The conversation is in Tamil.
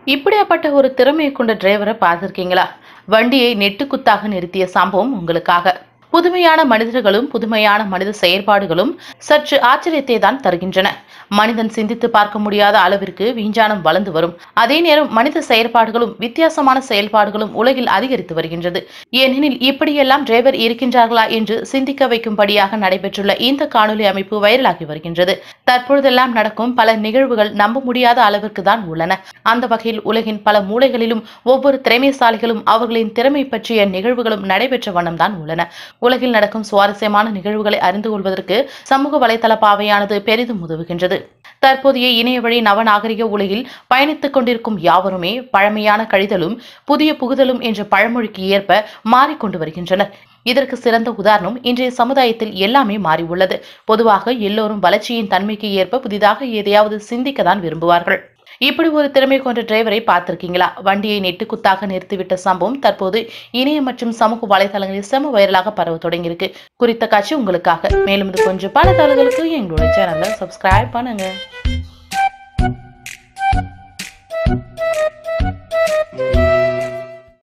இப்படியாப்பட்ட ஒரு திறமையை கொண்ட டிரைவரை பார்த்திருக்கீங்களா வண்டியை நெட்டுக்குத்தாக நிறுத்திய சம்பவம் உங்களுக்காக புதுமையான மனிதர்களும் புதுமையான மனித செயற்பாடுகளும் சற்று ஆச்சரியத்தை தான் தருகின்றன மனிதன் சிந்தித்து பார்க்க முடியாத அளவிற்கு விஞ்ஞானம் வளர்ந்து வரும் அதே நேரம் மனித செயற்பாடுகளும் வித்தியாசமான செயல்பாடுகளும் உலகில் அதிகரித்து வருகின்றது ஏனெனில் இப்படியெல்லாம் டிரைவர் இருக்கின்றார்களா என்று சிந்திக்க வைக்கும்படியாக நடைபெற்றுள்ள இந்த காணொலி அமைப்பு வைரலாகி வருகின்றது தற்பொழுதெல்லாம் நடக்கும் பல நிகழ்வுகள் நம்ப முடியாத அளவிற்கு தான் உள்ளன அந்த வகையில் உலகின் பல மூலைகளிலும் ஒவ்வொரு திறமைசாலிகளும் அவர்களின் திறமை பற்றிய நிகழ்வுகளும் நடைபெற்ற வண்ணம் தான் உள்ளன உலகில் நடக்கும் சுவாரஸ்யமான நிகழ்வுகளை அறிந்து கொள்வதற்கு சமூக வலைதள பாவையானது பெரிதும் உதவுகின்றது தற்போதைய இணைய வழி நவநாகரிக உலகில் பயணித்துக் கொண்டிருக்கும் யாவருமே பழமையான கழிதலும் புதிய புகுதலும் என்ற பழமொழிக்கு ஏற்ப மாறிக்கொண்டு வருகின்றனர் இதற்கு சிறந்த உதாரணம் இன்றைய சமுதாயத்தில் எல்லாமே மாறி உள்ளது பொதுவாக எல்லோரும் வளர்ச்சியின் தன்மைக்கு ஏற்ப புதிதாக எதையாவது சிந்திக்கத்தான் விரும்புவார்கள் இப்படி ஒரு திறமை கொண்ட டிரைவரை பார்த்திருக்கீங்களா வண்டியை நெட்டுக்குத்தாக நிறுத்திவிட்ட சம்பவம் தற்போது இணைய மற்றும் சமூக வலைதளங்களில் செம வைரலாக பரவ தொடங்கியிருக்கு குறித்த காட்சி உங்களுக்காக மேலும் இது கொஞ்சம் பல தகவல்களுக்கு எங்களுடைய சேனலை சப்ஸ்கிரைப் பண்ணுங்க